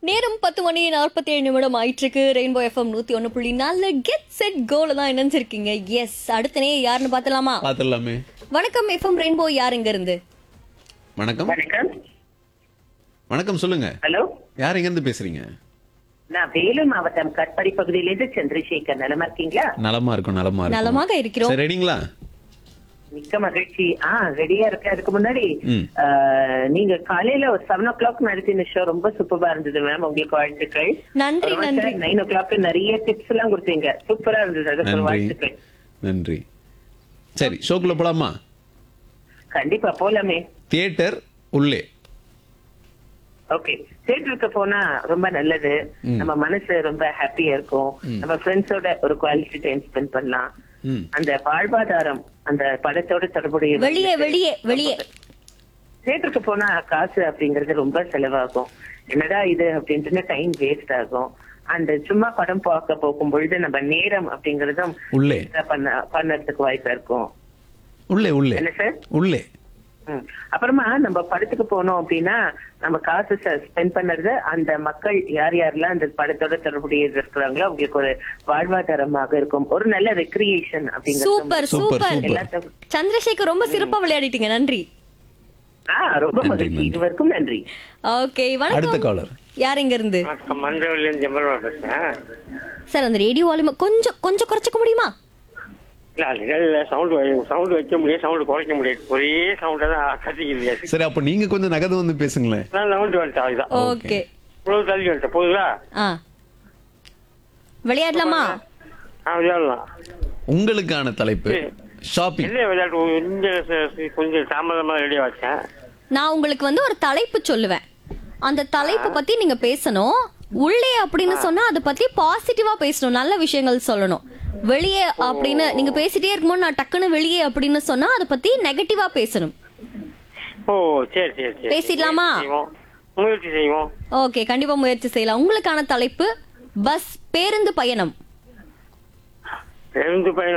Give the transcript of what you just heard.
நேரம் பத்து மணி நாற்பத்தி ஏழு நிமிடம் ஆயிட்டிருக்கு ரெயின்போ எஃப்எம் நூத்தி ஒன்னு புள்ளி நாலு கெட் செட் கோல தான் இணைஞ்சிருக்கீங்க எஸ் அடுத்தனே யாருன்னு பாத்தலாமா பாத்துடலாமே வணக்கம் எஃப்எம் ரெயின்போ யார் இங்க இருந்து வணக்கம் வணக்கம் வணக்கம் சொல்லுங்க ஹலோ யார் எங்க இருந்து பேசுறீங்க நான் வேலூர் மாவட்டம் கட்படி பகுதியிலிருந்து சந்திரசேகர் நலமா இருக்கீங்களா நலமா இருக்கும் நலமா இருக்கும் நலமாக இருக்கிறோம் சரி ரெடிங்களா மிக்க மகிழ்ச்சி ஆ ரெடியா இருக்க அதுக்கு முன்னாடி ம். ஆ, நீங்க காலையில ஒரு செவன் ஓ கிளாக் நடத்தின ஷோ ரொம்ப சூப்பரா இருந்தது மேம் உங்களுக்கு வாழ்த்துக்கள் நன்றி நன்றி நைன் ஓ கிளாக் நிறைய டிப்ஸ் எல்லாம் கொடுத்தீங்க சூப்பரா இருந்தது அதுக்கு நன்றி வாழ்த்துக்கள் நன்றி சரி ஷோக்குள்ள போலாமா கண்டிப்பா போலாமே தியேட்டர் உள்ளே ஓகே தியேட்டருக்கு போனா ரொம்ப நல்லது நம்ம மனசு ரொம்ப ஹாப்பியா இருக்கும் நம்ம ஃப்ரெண்ட்ஸோட ஒரு குவாலிட்டி டைம் ஸ்பெண்ட் பண்ணலாம் ம் அந்த வாழ்வாதாரம் அந்த படத்தோட தொடர்புடைய வெளியே வெளியே வெளியே தியேட்டருக்கு போனா காசு அப்படிங்கறது ரொம்ப செலவாகும் என்னடா இது அப்படின்ட்டு டைம் வேஸ்ட் ஆகும் அந்த சும்மா படம் பார்க்க போகும் பொழுது நம்ம நேரம் அப்படிங்கறதும் உள்ளே waste ஆ பண்ண பண்ணறதுக்கு வாய்ப்பா இருக்கும் உள்ளே உள்ளே என்ன சார் உள்ளே ம். அப்புறமா நம்ம படத்துக்கு போனோம் அப்படின்னா நம்ம காசு ஸ்பெண்ட் பண்ணறது அந்த மக்கள் யார் யாரெல்லாம் அந்த படத்தோட தொடர்புடைய இருக்கிறாங்களோ அவங்களுக்கு ஒரு வாழ்வாதாரமாக இருக்கும் ஒரு நல்ல ரெக்ரியேஷன் சூப்பர் அப்படிங்கிறது சூப்பர் சூப்பர் சூப்பர் எல்லாத்தையும் சந்திரசேகர் ரொம்ப சிறப்பா விளையாடிட்டீங்க நன்றி ஆ ரொம்ப நன்றி, மகிழ்ச்சி நன்றி. இதுவரைக்கும் நன்றி ஓகே அடுத்த வணக்கம் காலர் யார் இங்க இருந்து வணக்கம் மஞ்சள் ஜெம்பல்வா பேசுறேன் சார் அந்த ரேடியோ வால்யூம் கொஞ்சம் கொஞ்சம் குறைச்சிக்க முடியுமா இல்ல இல்ல சவுண்ட் சவுண்ட் வைக்க முடியாது சவுண்ட் குறைக்க முடியாது ஒரே சவுண்டா தான் கத்திக்கிது சரி அப்ப நீங்க கொஞ்சம் நகது வந்து பேசுங்களேன் நான் சவுண்ட் வந்துட்டேன் அதுதான் ஓகே இவ்வளவு தள்ளி வந்துட்டேன் போதுங்களா ஆ விளையாடலாமா ஆ விளையாடலாம் உங்களுக்கான தலைப்பு ஷாப்பிங் என்ன விளையாட்டு இந்த ச- ச- கொஞ்சம் தாமதமா ரெடியா வச்சேன் நான் உங்களுக்கு வந்து ஒரு தலைப்பு சொல்லுவேன் அந்த தலைப்பு பத்தி நீங்க பேசணும் உள்ளே அப்படின்னு சொன்னா அதை பத்தி பாசிட்டிவா பேசணும் நல்ல விஷயங்கள் சொல்லணும் வெளியே அப்படின்னு நீங்க பேசிட்டே இருக்கும்போது நான் டக்குன்னு வெளியே அப்படின்னு சொன்னா அதை பத்தி நெகட்டிவா பேசணும் ஓ சரி சரி சரி பேசிடலாமா? முயற்சி செய்வோம். முயற்சி செய்வோம் ஓகே கண்டிப்பா முயற்சி செய்யலாம் உங்களுக்கான தலைப்பு பஸ் பேருந்து பயணம் பேருந்து பயணம்